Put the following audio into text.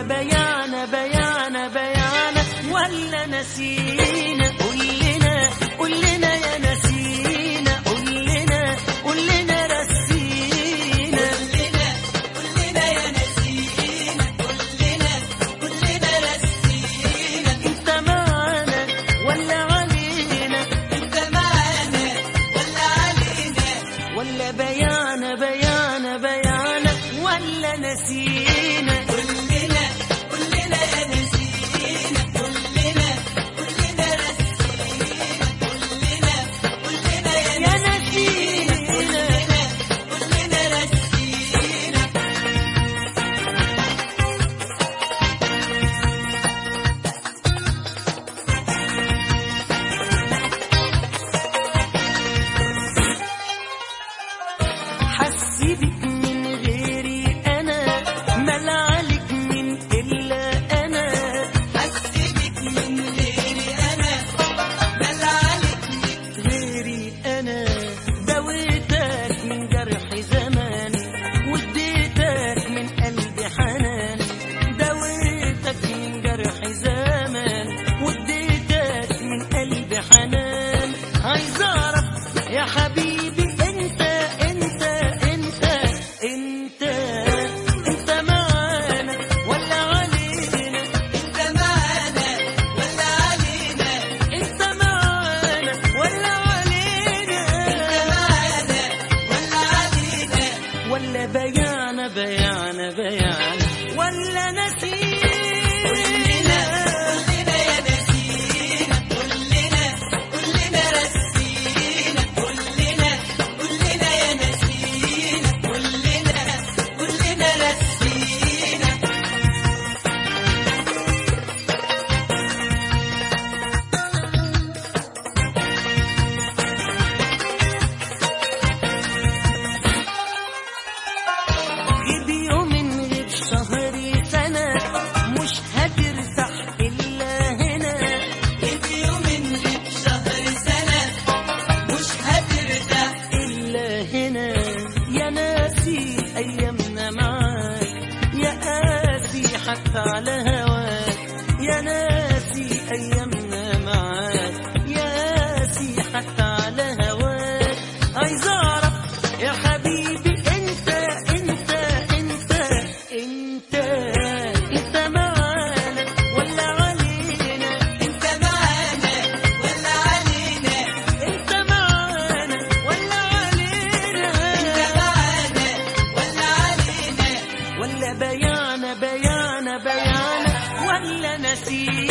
ولا بيانا بيانا بيانا ولا نسينا قول لنا قول لنا يا نسينا قول لنا قول لنا رسينا كلنا كلنا يا نسينا كلنا كلنا رسينا انت معانا ولا علينا انت معانا ولا علينا ولا بيانا بيانا بيانا ولا نسينا كلنا كلنا يا نسينا كلنا كلنا رسينا كلنا كلنا يا يا نسينا نسينا كلنا رسينا حسيبك من غيري انا ملا عليك من الا انا حسبك من غيري انا ملا عليك غيري انا دويتك من جرح زمان واديتك من قلبي حنان دويتك من جرح زمان واديتك من قلبي حنان عايز اعرف يا حبيبي انت انت انت انت انت معانا ولا علينا انت معانا ولا علينا انت معانا ولا علينا معانا ولا علينا ولا بيانا بيانا بيانا ولا نسينا كلنا كلنا يا نسينا كلنا كلنا رسينا كلنا كلنا يا نسينا كلنا كلنا رسينا غيب يوم غيب شهر سنة مش هترتاح إلا هنا في يوم غيب شهر سنة مش هترتاح إلا هنا يا ناسي أيامنا معاك يا قاسي حتى على هواك يا ناسي أيامنا معاك يا قاسي حتى على هواك عايز أعرف يا حبيبي أنت أنت أنت أنت أنت معانا ولا علينا انت معانا ولا علينا أنت معانا ولا علينا انت معانا ولا علينا ولا بيانا بيانا بيانا ولا نسينا